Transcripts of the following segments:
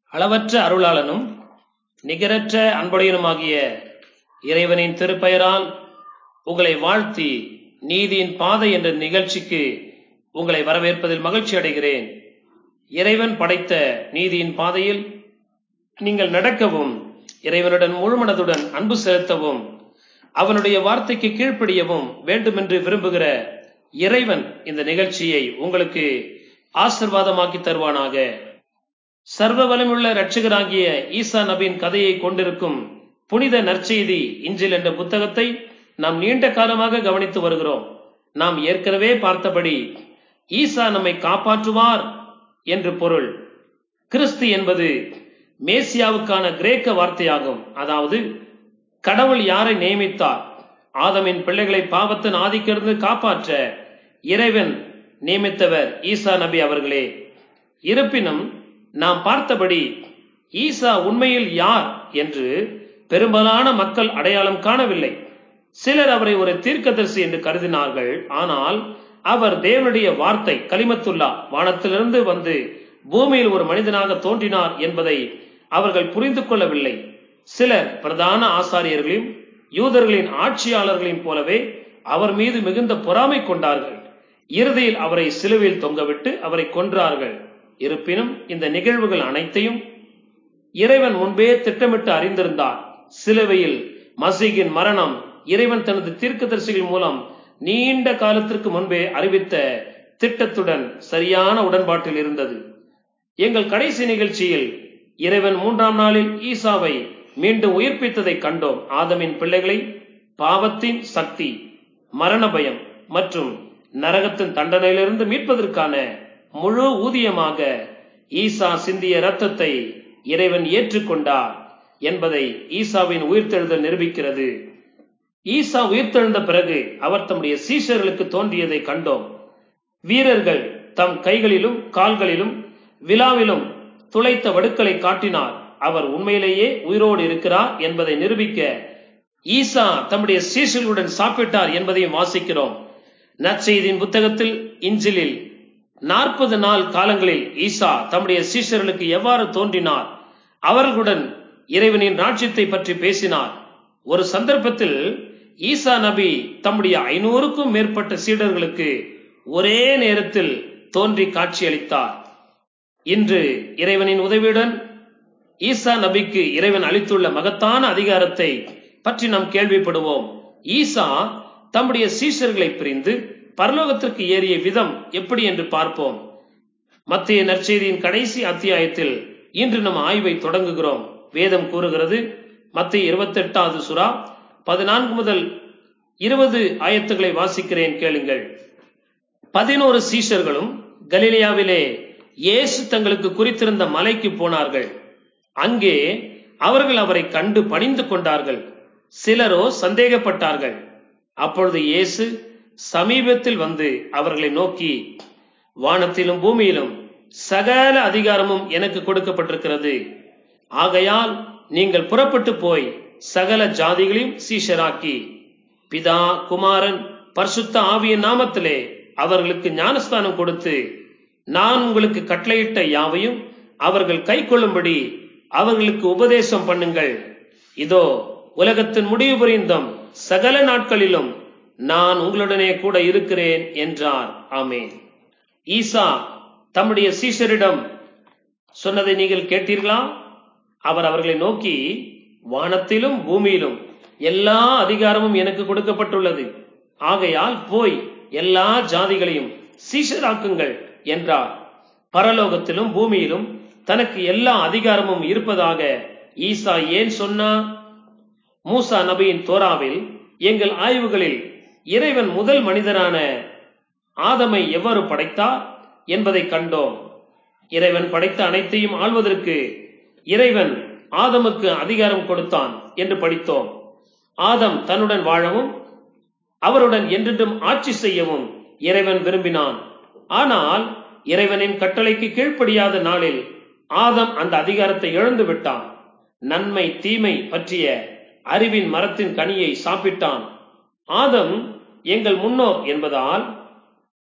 அளவற்ற அருளாளனும் நிகரற்ற அன்புடையனுமாகிய இறைவனின் திருப்பெயரால் உங்களை வாழ்த்தி நீதியின் பாதை என்ற நிகழ்ச்சிக்கு உங்களை வரவேற்பதில் மகிழ்ச்சி அடைகிறேன் இறைவன் படைத்த நீதியின் பாதையில் நீங்கள் நடக்கவும் இறைவனுடன் முழுமனதுடன் அன்பு செலுத்தவும் அவனுடைய வார்த்தைக்கு கீழ்ப்படியவும் வேண்டுமென்று விரும்புகிற இறைவன் இந்த நிகழ்ச்சியை உங்களுக்கு ஆசிர்வாதமாக்கி தருவானாக சர்வ வளமுள்ள இரட்சகராகிய ஈசா நபியின் கதையை கொண்டிருக்கும் புனித நற்செய்தி இஞ்சில் என்ற புத்தகத்தை நாம் நீண்ட காலமாக கவனித்து வருகிறோம் நாம் ஏற்கனவே பார்த்தபடி ஈசா நம்மை காப்பாற்றுவார் என்று பொருள் கிறிஸ்து என்பது மேசியாவுக்கான கிரேக்க வார்த்தையாகும் அதாவது கடவுள் யாரை நியமித்தார் ஆதமின் பிள்ளைகளை பாவத்தின் ஆதிக்கிருந்து காப்பாற்ற இறைவன் நியமித்தவர் ஈசா நபி அவர்களே இருப்பினும் நாம் பார்த்தபடி ஈசா உண்மையில் யார் என்று பெரும்பாலான மக்கள் அடையாளம் காணவில்லை சிலர் அவரை ஒரு தீர்க்கதரிசி என்று கருதினார்கள் ஆனால் அவர் தேவனுடைய வார்த்தை கலிமத்துல்லா வானத்திலிருந்து வந்து பூமியில் ஒரு மனிதனாக தோன்றினார் என்பதை அவர்கள் புரிந்து கொள்ளவில்லை சிலர் பிரதான ஆசாரியர்களையும் யூதர்களின் ஆட்சியாளர்களையும் போலவே அவர் மீது மிகுந்த பொறாமை கொண்டார்கள் இறுதியில் அவரை சிலுவையில் தொங்கவிட்டு அவரை கொன்றார்கள் இருப்பினும் இந்த நிகழ்வுகள் அனைத்தையும் இறைவன் முன்பே திட்டமிட்டு அறிந்திருந்தார் சிலுவையில் மசீகின் மரணம் இறைவன் தனது தீர்க்கதரிசிகள் மூலம் நீண்ட காலத்திற்கு முன்பே அறிவித்த திட்டத்துடன் சரியான உடன்பாட்டில் இருந்தது எங்கள் கடைசி நிகழ்ச்சியில் இறைவன் மூன்றாம் நாளில் ஈசாவை மீண்டும் உயிர்ப்பித்ததை கண்டோம் ஆதமின் பிள்ளைகளை பாவத்தின் சக்தி மரண பயம் மற்றும் நரகத்தின் தண்டனையிலிருந்து மீட்பதற்கான முழு ஊதியமாக ஈசா சிந்திய இரத்தத்தை இறைவன் ஏற்றுக்கொண்டார் என்பதை ஈசாவின் உயிர்த்தெழுதல் நிரூபிக்கிறது ஈசா உயிர்த்தெழுந்த பிறகு அவர் தம்முடைய சீஷர்களுக்கு தோன்றியதை கண்டோம் வீரர்கள் தம் கைகளிலும் கால்களிலும் விழாவிலும் துளைத்த வடுக்களை காட்டினார் அவர் உண்மையிலேயே உயிரோடு இருக்கிறார் என்பதை நிரூபிக்க ஈசா தம்முடைய சீஷர்களுடன் சாப்பிட்டார் என்பதையும் வாசிக்கிறோம் நற்செய்தியின் புத்தகத்தில் இஞ்சிலில் நாற்பது நாள் காலங்களில் ஈசா தம்முடைய சீஷர்களுக்கு எவ்வாறு தோன்றினார் அவர்களுடன் இறைவனின் ராஜ்யத்தை பற்றி பேசினார் ஒரு சந்தர்ப்பத்தில் ஈசா நபி தம்முடைய ஐநூறுக்கும் மேற்பட்ட சீடர்களுக்கு ஒரே நேரத்தில் தோன்றி காட்சியளித்தார் இன்று இறைவனின் உதவியுடன் ஈசா நபிக்கு இறைவன் அளித்துள்ள மகத்தான அதிகாரத்தை பற்றி நாம் கேள்விப்படுவோம் ஈசா தம்முடைய சீஷர்களை பிரிந்து பரலோகத்திற்கு ஏறிய விதம் எப்படி என்று பார்ப்போம் மத்திய நற்செய்தியின் கடைசி அத்தியாயத்தில் இன்று நம் ஆய்வை தொடங்குகிறோம் வேதம் கூறுகிறது மத்திய இருபத்தி எட்டாவது சுறா பதினான்கு முதல் இருபது ஆயத்துக்களை வாசிக்கிறேன் கேளுங்கள் பதினோரு சீஷர்களும் கலிலியாவிலே இயேசு தங்களுக்கு குறித்திருந்த மலைக்கு போனார்கள் அங்கே அவர்கள் அவரை கண்டு பணிந்து கொண்டார்கள் சிலரோ சந்தேகப்பட்டார்கள் அப்பொழுது இயேசு சமீபத்தில் வந்து அவர்களை நோக்கி வானத்திலும் பூமியிலும் சகல அதிகாரமும் எனக்கு கொடுக்கப்பட்டிருக்கிறது ஆகையால் நீங்கள் புறப்பட்டு போய் சகல ஜாதிகளையும் சீஷராக்கி பிதா குமாரன் பரிசுத்த ஆவியின் நாமத்திலே அவர்களுக்கு ஞானஸ்தானம் கொடுத்து நான் உங்களுக்கு கட்டளையிட்ட யாவையும் அவர்கள் கை கொள்ளும்படி அவர்களுக்கு உபதேசம் பண்ணுங்கள் இதோ உலகத்தின் முடிவு புரிந்தம் சகல நாட்களிலும் நான் உங்களுடனே கூட இருக்கிறேன் என்றார் ஆமேன் ஈசா தம்முடைய சீஷரிடம் சொன்னதை நீங்கள் கேட்டீர்களா அவர் அவர்களை நோக்கி வானத்திலும் பூமியிலும் எல்லா அதிகாரமும் எனக்கு கொடுக்கப்பட்டுள்ளது ஆகையால் போய் எல்லா ஜாதிகளையும் சீஷராக்குங்கள் என்றார் பரலோகத்திலும் பூமியிலும் தனக்கு எல்லா அதிகாரமும் இருப்பதாக ஈசா ஏன் சொன்னார் மூசா நபியின் தோராவில் எங்கள் ஆய்வுகளில் இறைவன் முதல் மனிதனான ஆதமை எவ்வாறு படைத்தார் என்பதை கண்டோம் இறைவன் படைத்த அனைத்தையும் ஆள்வதற்கு இறைவன் ஆதமுக்கு அதிகாரம் கொடுத்தான் என்று படித்தோம் ஆதம் தன்னுடன் வாழவும் அவருடன் என்றென்றும் ஆட்சி செய்யவும் இறைவன் விரும்பினான் ஆனால் இறைவனின் கட்டளைக்கு கீழ்ப்படியாத நாளில் ஆதம் அந்த அதிகாரத்தை இழந்து விட்டான் நன்மை தீமை பற்றிய அறிவின் மரத்தின் கனியை சாப்பிட்டான் ஆதம் எங்கள் முன்னோர் என்பதால்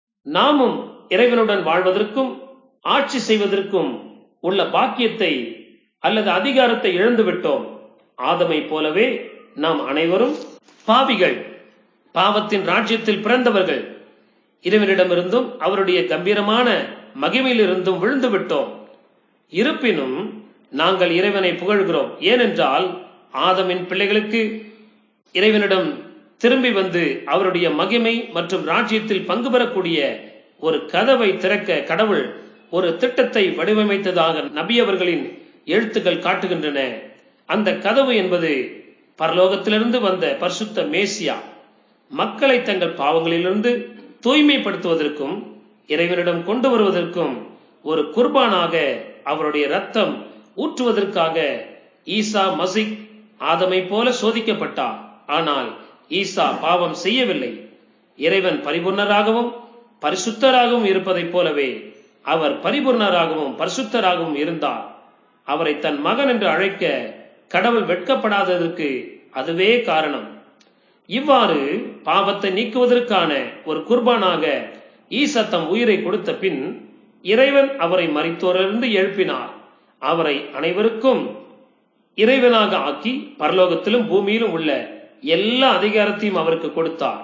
நாமும் இறைவனுடன் வாழ்வதற்கும் ஆட்சி செய்வதற்கும் உள்ள பாக்கியத்தை அல்லது அதிகாரத்தை இழந்து விட்டோம் ஆதமை போலவே நாம் அனைவரும் பாவிகள் பாவத்தின் ராஜ்யத்தில் பிறந்தவர்கள் இறைவனிடமிருந்தும் அவருடைய கம்பீரமான மகிமையிலிருந்தும் விழுந்து விட்டோம் இருப்பினும் நாங்கள் இறைவனை புகழ்கிறோம் ஏனென்றால் ஆதமின் பிள்ளைகளுக்கு இறைவனிடம் திரும்பி வந்து அவருடைய மகிமை மற்றும் ராஜ்யத்தில் பங்கு பெறக்கூடிய ஒரு கதவை திறக்க கடவுள் ஒரு திட்டத்தை வடிவமைத்ததாக நபி அவர்களின் எழுத்துக்கள் காட்டுகின்றன அந்த கதவு என்பது பரலோகத்திலிருந்து வந்த பரிசுத்த மேசியா மக்களை தங்கள் பாவங்களிலிருந்து தூய்மைப்படுத்துவதற்கும் இறைவனிடம் கொண்டு வருவதற்கும் ஒரு குர்பானாக அவருடைய ரத்தம் ஊற்றுவதற்காக ஈசா மசிக் ஆதமை போல சோதிக்கப்பட்டார் ஆனால் ஈசா பாவம் செய்யவில்லை இறைவன் பரிபூர்ணராகவும் பரிசுத்தராகவும் இருப்பதைப் போலவே அவர் பரிபூர்ணராகவும் பரிசுத்தராகவும் இருந்தார் அவரை தன் மகன் என்று அழைக்க கடவுள் வெட்கப்படாததற்கு அதுவே காரணம் இவ்வாறு பாவத்தை நீக்குவதற்கான ஒரு குர்பானாக ஈசா தம் உயிரை கொடுத்த பின் இறைவன் அவரை மறித்தோரிலிருந்து எழுப்பினார் அவரை அனைவருக்கும் இறைவனாக ஆக்கி பரலோகத்திலும் பூமியிலும் உள்ள எல்லா அதிகாரத்தையும் அவருக்கு கொடுத்தார்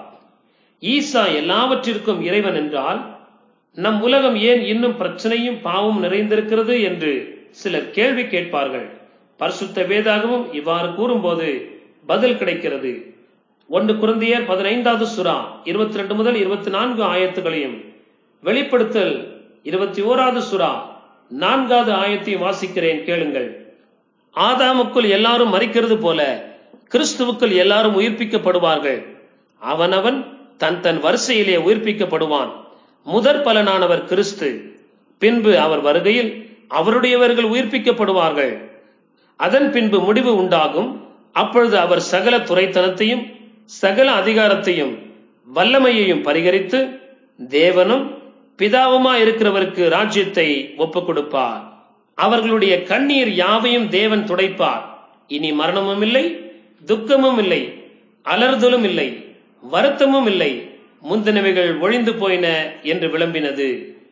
ஈசா எல்லாவற்றிற்கும் இறைவன் என்றால் நம் உலகம் ஏன் இன்னும் பிரச்சனையும் பாவம் நிறைந்திருக்கிறது என்று சிலர் கேள்வி கேட்பார்கள் பரிசுத்த வேதாகமும் இவ்வாறு கூறும்போது பதில் கிடைக்கிறது ஒன்று குருந்தியர் பதினைந்தாவது சுறா இருபத்தி ரெண்டு முதல் இருபத்தி நான்கு ஆயத்துகளையும் வெளிப்படுத்தல் இருபத்தி ஓராவது சுறா நான்காவது ஆயத்தையும் வாசிக்கிறேன் கேளுங்கள் ஆதாமுக்குள் எல்லாரும் மறிக்கிறது போல கிறிஸ்துவுக்குள் எல்லாரும் உயிர்ப்பிக்கப்படுவார்கள் அவனவன் தன் தன் வரிசையிலே உயிர்ப்பிக்கப்படுவான் முதற் பலனானவர் கிறிஸ்து பின்பு அவர் வருகையில் அவருடையவர்கள் உயிர்ப்பிக்கப்படுவார்கள் அதன் பின்பு முடிவு உண்டாகும் அப்பொழுது அவர் சகல துறைத்தனத்தையும் சகல அதிகாரத்தையும் வல்லமையையும் பரிகரித்து தேவனும் பிதாவுமா இருக்கிறவருக்கு ராஜ்யத்தை ஒப்புக் கொடுப்பார் அவர்களுடைய கண்ணீர் யாவையும் தேவன் துடைப்பார் இனி மரணமும் இல்லை துக்கமும் இல்லை அலறுதலும் இல்லை வருத்தமும் இல்லை முந்தினவைகள் ஒழிந்து போயின என்று விளம்பினது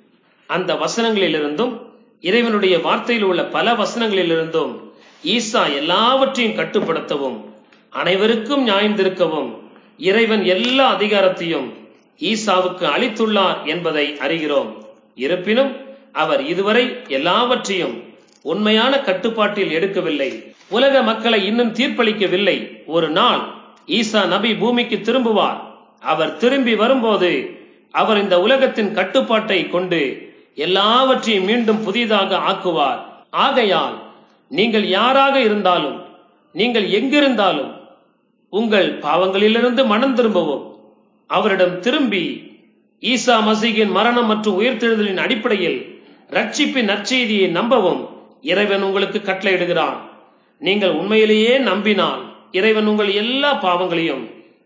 அந்த வசனங்களிலிருந்தும் இறைவனுடைய வார்த்தையில் உள்ள பல வசனங்களிலிருந்தும் ஈசா எல்லாவற்றையும் கட்டுப்படுத்தவும் அனைவருக்கும் நியாயந்திருக்கவும் இறைவன் எல்லா அதிகாரத்தையும் ஈசாவுக்கு அளித்துள்ளார் என்பதை அறிகிறோம் இருப்பினும் அவர் இதுவரை எல்லாவற்றையும் உண்மையான கட்டுப்பாட்டில் எடுக்கவில்லை உலக மக்களை இன்னும் தீர்ப்பளிக்கவில்லை ஒரு நாள் ஈசா நபி பூமிக்கு திரும்புவார் அவர் திரும்பி வரும்போது அவர் இந்த உலகத்தின் கட்டுப்பாட்டை கொண்டு எல்லாவற்றையும் மீண்டும் புதிதாக ஆக்குவார் ஆகையால் நீங்கள் யாராக இருந்தாலும் நீங்கள் எங்கிருந்தாலும் உங்கள் பாவங்களிலிருந்து மனம் திரும்பவும் அவரிடம் திரும்பி ஈசா மசீகின் மரணம் மற்றும் உயிர்த்தெழுதலின் அடிப்படையில் ரட்சிப்பின் நற்செய்தியை நம்பவும் இறைவன் உங்களுக்கு கட்டளையிடுகிறான் நீங்கள் உண்மையிலேயே நம்பினால் இறைவன் உங்கள் எல்லா பாவங்களையும்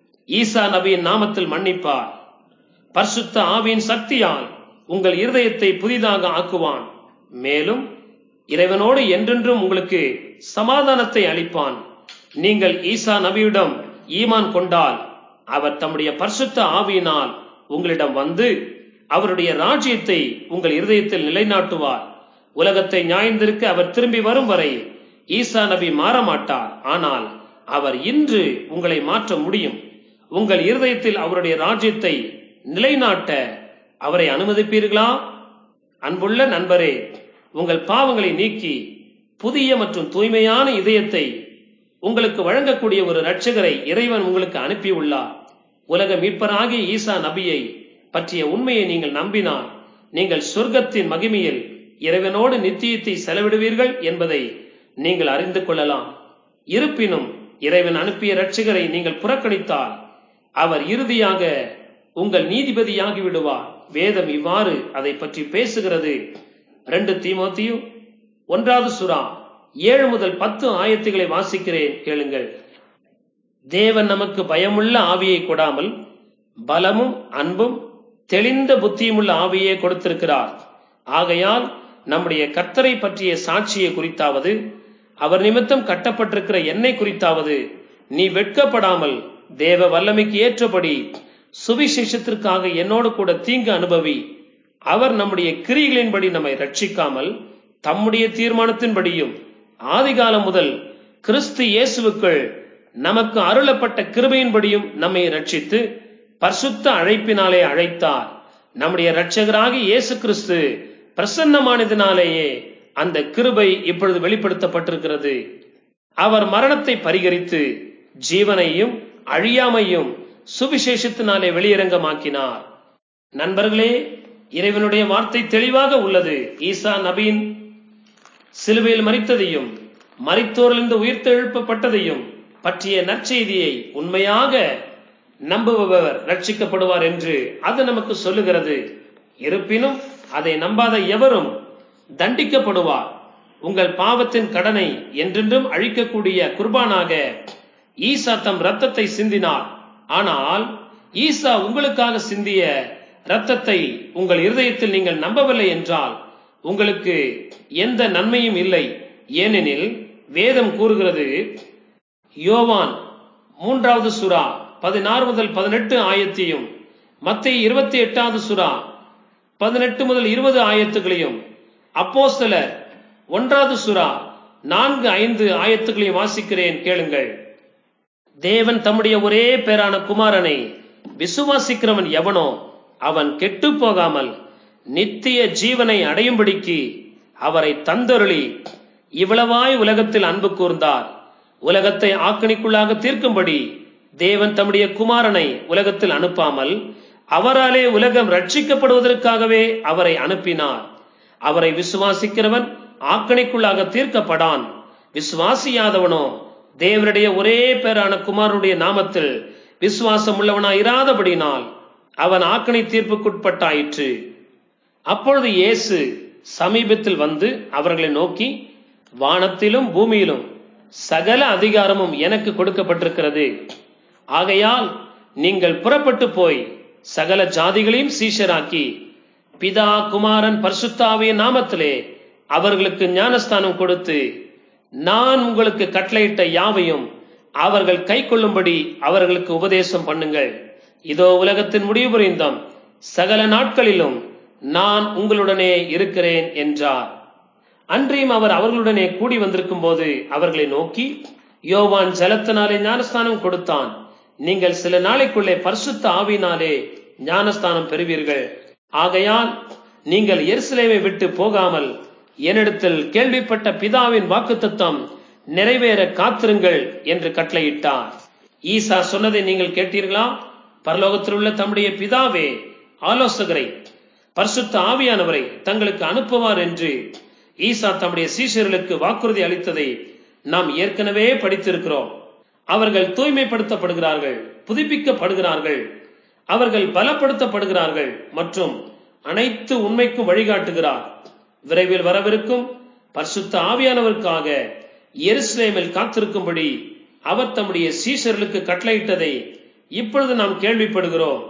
ஈசா நபியின் நாமத்தில் மன்னிப்பார் பரிசுத்த ஆவியின் சக்தியால் உங்கள் இருதயத்தை புதிதாக ஆக்குவான் மேலும் இறைவனோடு என்றென்றும் உங்களுக்கு சமாதானத்தை அளிப்பான் நீங்கள் ஈசா நபியிடம் ஈமான் கொண்டால் அவர் தம்முடைய பரிசுத்த ஆவியினால் உங்களிடம் வந்து அவருடைய ராஜ்யத்தை உங்கள் இருதயத்தில் நிலைநாட்டுவார் உலகத்தை நியாயந்திருக்க அவர் திரும்பி வரும் வரை ஈசா நபி மாற மாட்டார் ஆனால் அவர் இன்று உங்களை மாற்ற முடியும் உங்கள் இருதயத்தில் அவருடைய ராஜ்யத்தை நிலைநாட்ட அவரை அனுமதிப்பீர்களா அன்புள்ள நண்பரே உங்கள் பாவங்களை நீக்கி புதிய மற்றும் தூய்மையான இதயத்தை உங்களுக்கு வழங்கக்கூடிய ஒரு இரட்சகரை இறைவன் உங்களுக்கு அனுப்பியுள்ளார் உலக மீட்பராகிய ஈசா நபியை பற்றிய உண்மையை நீங்கள் நம்பினால் நீங்கள் சொர்க்கத்தின் மகிமையில் இறைவனோடு நித்தியத்தை செலவிடுவீர்கள் என்பதை நீங்கள் அறிந்து கொள்ளலாம் இருப்பினும் இறைவன் அனுப்பிய இரட்சகரை நீங்கள் புறக்கணித்தால் அவர் இறுதியாக உங்கள் நீதிபதியாகி விடுவார் வேதம் இவ்வாறு அதை பற்றி பேசுகிறது ரெண்டு தீமோத்தியும் ஒன்றாவது சுறா ஏழு முதல் பத்து ஆயத்துகளை வாசிக்கிறேன் கேளுங்கள் தேவன் நமக்கு பயமுள்ள ஆவியை கொடாமல் பலமும் அன்பும் தெளிந்த புத்தியுமுள்ள ஆவியை கொடுத்திருக்கிறார் ஆகையால் நம்முடைய கர்த்தரை பற்றிய சாட்சியை குறித்தாவது அவர் நிமித்தம் கட்டப்பட்டிருக்கிற எண்ணெய் குறித்தாவது நீ வெட்கப்படாமல் தேவ வல்லமைக்கு ஏற்றபடி சுவிசேஷத்திற்காக என்னோடு கூட தீங்கு அனுபவி அவர் நம்முடைய கிரிகளின்படி நம்மை ரட்சிக்காமல் தம்முடைய தீர்மானத்தின்படியும் ஆதிகாலம் முதல் கிறிஸ்து இயேசுவுக்குள் நமக்கு அருளப்பட்ட கிருபையின்படியும் நம்மை ரட்சித்து பரிசுத்த அழைப்பினாலே அழைத்தார் நம்முடைய இரட்சகராகி இயேசு கிறிஸ்து பிரசன்னமானதினாலேயே அந்த கிருபை இப்பொழுது வெளிப்படுத்தப்பட்டிருக்கிறது அவர் மரணத்தை பரிகரித்து ஜீவனையும் அழியாமையும் சுவிசேஷத்தினாலே வெளியரங்கமாக்கினார் நண்பர்களே இறைவனுடைய வார்த்தை தெளிவாக உள்ளது ஈசா நபீன் சிலுவையில் மறித்ததையும் மறித்தோரிலிருந்து உயிர்த்தெழுப்பப்பட்டதையும் பற்றிய நற்செய்தியை உண்மையாக நம்புபவர் ரட்சிக்கப்படுவார் என்று அது நமக்கு சொல்லுகிறது இருப்பினும் அதை நம்பாத எவரும் தண்டிக்கப்படுவார் உங்கள் பாவத்தின் கடனை என்றென்றும் அழிக்கக்கூடிய குர்பானாக ஈசா தம் ரத்தத்தை சிந்தினார் ஆனால் ஈசா உங்களுக்காக சிந்திய ரத்தத்தை உங்கள் இருதயத்தில் நீங்கள் நம்பவில்லை என்றால் உங்களுக்கு எந்த நன்மையும் இல்லை ஏனெனில் வேதம் கூறுகிறது யோவான் மூன்றாவது சுறா பதினாறு முதல் பதினெட்டு ஆயத்தையும் மத்திய இருபத்தி எட்டாவது சுறா பதினெட்டு முதல் இருபது ஆயத்துகளையும் அப்போஸ்தலர் ஒன்றாவது சுறா நான்கு ஐந்து ஆயத்துகளையும் வாசிக்கிறேன் கேளுங்கள் தேவன் தம்முடைய ஒரே பேரான குமாரனை விசுவாசிக்கிறவன் எவனோ அவன் கெட்டு போகாமல் நித்திய ஜீவனை அடையும்படிக்கு அவரை தந்தருளி இவ்வளவாய் உலகத்தில் அன்பு கூர்ந்தார் உலகத்தை ஆக்கணிக்குள்ளாக தீர்க்கும்படி தேவன் தம்முடைய குமாரனை உலகத்தில் அனுப்பாமல் அவராலே உலகம் ரட்சிக்கப்படுவதற்காகவே அவரை அனுப்பினார் அவரை விசுவாசிக்கிறவன் ஆக்கணிக்குள்ளாக தீர்க்கப்படான் விசுவாசியாதவனோ தேவனுடைய ஒரே பேரான குமாரனுடைய நாமத்தில் விசுவாசம் உள்ளவனாய் இராதபடினால் அவன் ஆக்கணி தீர்ப்புக்குட்பட்டாயிற்று அப்பொழுது இயேசு சமீபத்தில் வந்து அவர்களை நோக்கி வானத்திலும் பூமியிலும் சகல அதிகாரமும் எனக்கு கொடுக்கப்பட்டிருக்கிறது ஆகையால் நீங்கள் புறப்பட்டு போய் சகல ஜாதிகளையும் சீஷராக்கி பிதா குமாரன் பரிசுத்தாவிய நாமத்திலே அவர்களுக்கு ஞானஸ்தானம் கொடுத்து நான் உங்களுக்கு கட்டளையிட்ட யாவையும் அவர்கள் கை கொள்ளும்படி அவர்களுக்கு உபதேசம் பண்ணுங்கள் இதோ உலகத்தின் முடிவு புரிந்தம் சகல நாட்களிலும் நான் உங்களுடனே இருக்கிறேன் என்றார் அன்றியும் அவர் அவர்களுடனே கூடி வந்திருக்கும் போது அவர்களை நோக்கி யோவான் ஜலத்தினாலே ஞானஸ்தானம் கொடுத்தான் நீங்கள் சில நாளைக்குள்ளே பரிசுத்த ஆவினாலே ஞானஸ்தானம் பெறுவீர்கள் ஆகையால் நீங்கள் எருசலேமை விட்டு போகாமல் என்னிடத்தில் கேள்விப்பட்ட பிதாவின் வாக்குத்தத்தம் நிறைவேற காத்திருங்கள் என்று கட்டளையிட்டார் ஈசா சொன்னதை நீங்கள் கேட்டீர்களா பரலோகத்தில் உள்ள தம்முடைய பிதாவே ஆலோசகரை பரிசுத்த ஆவியானவரை தங்களுக்கு அனுப்புவார் என்று ஈசா தம்முடைய சீஷர்களுக்கு வாக்குறுதி அளித்ததை நாம் ஏற்கனவே படித்திருக்கிறோம் அவர்கள் தூய்மைப்படுத்தப்படுகிறார்கள் புதுப்பிக்கப்படுகிறார்கள் அவர்கள் பலப்படுத்தப்படுகிறார்கள் மற்றும் அனைத்து உண்மைக்கும் வழிகாட்டுகிறார் விரைவில் வரவிருக்கும் பரிசுத்த ஆவியானவருக்காக எருசலேமில் காத்திருக்கும்படி அவர் தம்முடைய சீஷர்களுக்கு கட்டளையிட்டதை இப்பொழுது நாம் கேள்விப்படுகிறோம்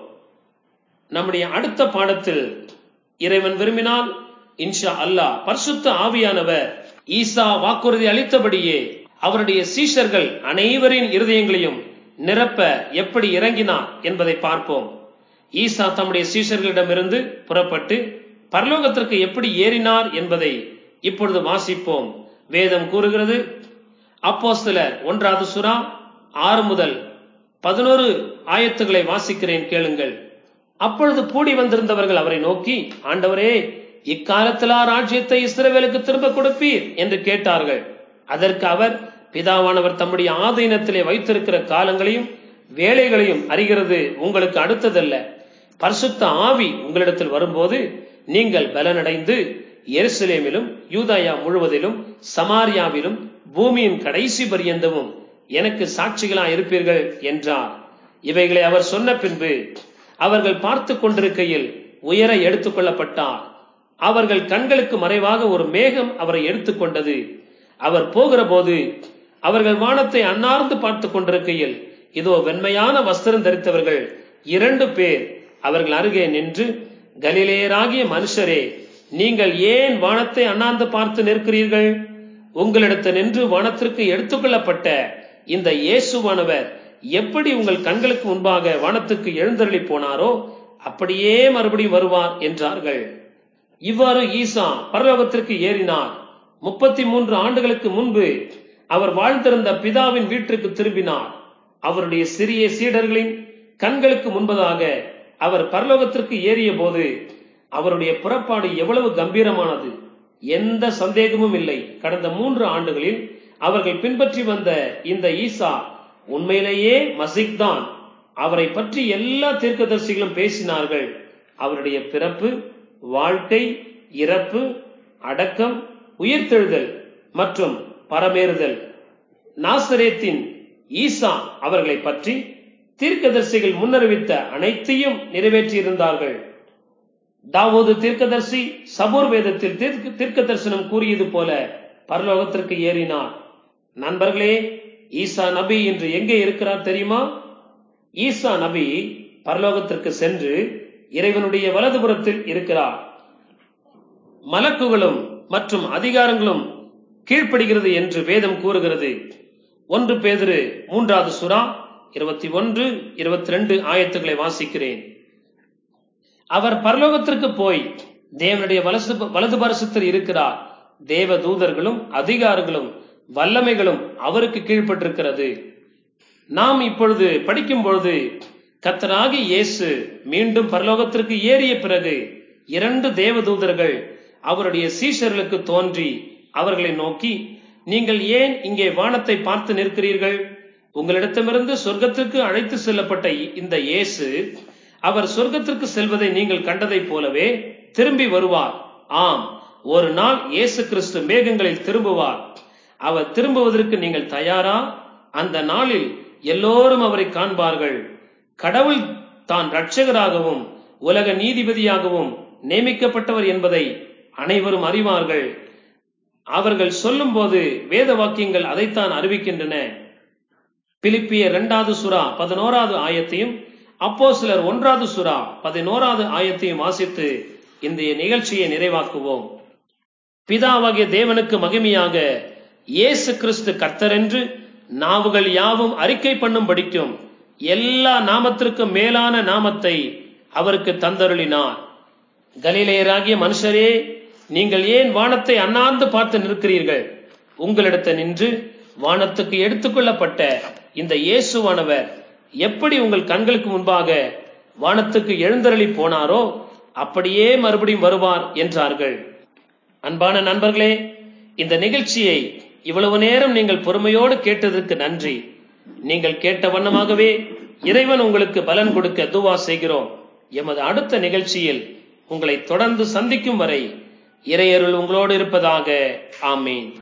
நம்முடைய அடுத்த பாடத்தில் இறைவன் விரும்பினால் இன்ஷா அல்லாஹ் பரிசுத்த ஆவியானவர் ஈசா வாக்குறுதி அளித்தபடியே அவருடைய சீஷர்கள் அனைவரின் இருதயங்களையும் நிரப்ப எப்படி இறங்கினார் என்பதை பார்ப்போம் ஈசா தம்முடைய சீஷர்களிடமிருந்து புறப்பட்டு பரலோகத்திற்கு எப்படி ஏறினார் என்பதை இப்பொழுது வாசிப்போம் வேதம் கூறுகிறது அப்போஸ்தலர் ஒன்றாவது சுறா ஆறு முதல் பதினோரு ஆயத்துகளை வாசிக்கிறேன் கேளுங்கள் அப்பொழுது கூடி வந்திருந்தவர்கள் அவரை நோக்கி ஆண்டவரே இக்காலத்திலா ராஜ்யத்தை இஸ்ரவேலுக்கு திரும்ப கொடுப்பீர் என்று கேட்டார்கள் அதற்கு அவர் பிதாவானவர் தம்முடைய ஆதீனத்திலே வைத்திருக்கிற காலங்களையும் வேலைகளையும் அறிகிறது உங்களுக்கு அடுத்ததல்ல பரிசுத்த ஆவி உங்களிடத்தில் வரும்போது நீங்கள் பலனடைந்து எருசலேமிலும் யூதாயா முழுவதிலும் சமாரியாவிலும் பூமியின் கடைசி பரியந்தமும் எனக்கு சாட்சிகளா இருப்பீர்கள் என்றார் இவைகளை அவர் சொன்ன பின்பு அவர்கள் பார்த்து கொண்டிருக்கையில் உயர எடுத்துக்கொள்ளப்பட்டார் அவர்கள் கண்களுக்கு மறைவாக ஒரு மேகம் அவரை எடுத்துக்கொண்டது அவர் போகிற போது அவர்கள் வானத்தை அன்னார்ந்து பார்த்து கொண்டிருக்கையில் இதோ வெண்மையான வஸ்திரம் தரித்தவர்கள் இரண்டு பேர் அவர்கள் அருகே நின்று கலிலேயராகிய மனுஷரே நீங்கள் ஏன் வானத்தை அண்ணாந்து பார்த்து நிற்கிறீர்கள் உங்களிடத்து நின்று வானத்திற்கு எடுத்துக்கொள்ளப்பட்ட இந்த இயேசுவானவர் எப்படி உங்கள் கண்களுக்கு முன்பாக வானத்துக்கு எழுந்தருளி போனாரோ அப்படியே மறுபடியும் வருவார் என்றார்கள் இவ்வாறு ஈசா பரலோகத்திற்கு ஏறினார் முப்பத்தி மூன்று ஆண்டுகளுக்கு முன்பு அவர் வாழ்ந்திருந்த பிதாவின் வீட்டிற்கு திரும்பினார் அவருடைய சிறிய சீடர்களின் கண்களுக்கு முன்பதாக அவர் பரலோகத்திற்கு ஏறிய போது அவருடைய புறப்பாடு எவ்வளவு கம்பீரமானது எந்த சந்தேகமும் இல்லை கடந்த மூன்று ஆண்டுகளில் அவர்கள் பின்பற்றி வந்த இந்த ஈசா உண்மையிலேயே மசிக் தான் அவரை பற்றி எல்லா தீர்க்கதரிசிகளும் பேசினார்கள் அவருடைய பிறப்பு வாழ்க்கை இறப்பு அடக்கம் உயிர்த்தெழுதல் மற்றும் பரமேறுதல் நாசரேத்தின் ஈசா அவர்களை பற்றி தீர்க்கதரிசிகள் முன்னறிவித்த அனைத்தையும் நிறைவேற்றியிருந்தார்கள் தாவூது தீர்க்கதரிசி சபூர் வேதத்தில் தீர்க்க தீர்க்க தரிசனம் கூறியது போல பரலோகத்திற்கு ஏறினார் நண்பர்களே ஈசா நபி இன்று எங்கே இருக்கிறார் தெரியுமா ஈசா நபி பரலோகத்திற்கு சென்று இறைவனுடைய வலதுபுறத்தில் இருக்கிறார் மலக்குகளும் மற்றும் அதிகாரங்களும் கீழ்ப்படுகிறது என்று வேதம் கூறுகிறது ஒன்று பேதிரு மூன்றாவது சுறா இருபத்தி ஒன்று இருபத்தி ரெண்டு ஆயத்துக்களை வாசிக்கிறேன் அவர் பரலோகத்திற்கு போய் தேவனுடைய வலசு வலது பரசத்தில் இருக்கிறார் தேவ தூதர்களும் அதிகாரங்களும் வல்லமைகளும் அவருக்கு கீழ்ப்பட்டிருக்கிறது நாம் இப்பொழுது படிக்கும் பொழுது கத்தராகி இயேசு மீண்டும் பரலோகத்திற்கு ஏறிய பிறகு இரண்டு தேவ தூதர்கள் அவருடைய சீஷர்களுக்கு தோன்றி அவர்களை நோக்கி நீங்கள் ஏன் இங்கே வானத்தை பார்த்து நிற்கிறீர்கள் உங்களிடத்திலிருந்து சொர்க்கத்திற்கு அழைத்து செல்லப்பட்ட இந்த இயேசு அவர் சொர்க்கத்திற்கு செல்வதை நீங்கள் கண்டதைப் போலவே திரும்பி வருவார் ஆம் ஒரு நாள் இயேசு கிறிஸ்து மேகங்களில் திரும்புவார் அவர் திரும்புவதற்கு நீங்கள் தயாரா அந்த நாளில் எல்லோரும் அவரை காண்பார்கள் கடவுள் தான் இரட்சகராகவும் உலக நீதிபதியாகவும் நியமிக்கப்பட்டவர் என்பதை அனைவரும் அறிவார்கள் அவர்கள் சொல்லும் போது வேத வாக்கியங்கள் அதைத்தான் அறிவிக்கின்றன பிலிப்பிய இரண்டாவது சுறா பதினோராவது ஆயத்தையும் அப்போ சிலர் ஒன்றாவது சுறா பதினோராவது ஆயத்தையும் வாசித்து இந்த நிகழ்ச்சியை நிறைவாக்குவோம் பிதாவாகிய தேவனுக்கு மகிமையாக இயேசு கிறிஸ்து கர்த்தரென்று நாவுகள் யாவும் அறிக்கை பண்ணும் படிக்கும் எல்லா நாமத்திற்கும் மேலான நாமத்தை அவருக்கு தந்தருளினார் கலிலேயராகிய மனுஷரே நீங்கள் ஏன் வானத்தை அண்ணாந்து பார்த்து நிற்கிறீர்கள் உங்களிடத்தை நின்று வானத்துக்கு எடுத்துக்கொள்ளப்பட்ட இந்த இயேசுவானவர் எப்படி உங்கள் கண்களுக்கு முன்பாக வானத்துக்கு எழுந்தருளி போனாரோ அப்படியே மறுபடியும் வருவார் என்றார்கள் அன்பான நண்பர்களே இந்த நிகழ்ச்சியை இவ்வளவு நேரம் நீங்கள் பொறுமையோடு கேட்டதற்கு நன்றி நீங்கள் கேட்ட வண்ணமாகவே இறைவன் உங்களுக்கு பலன் கொடுக்க துவா செய்கிறோம் எமது அடுத்த நிகழ்ச்சியில் உங்களை தொடர்ந்து சந்திக்கும் வரை இறையருள் உங்களோடு இருப்பதாக ஆமேன்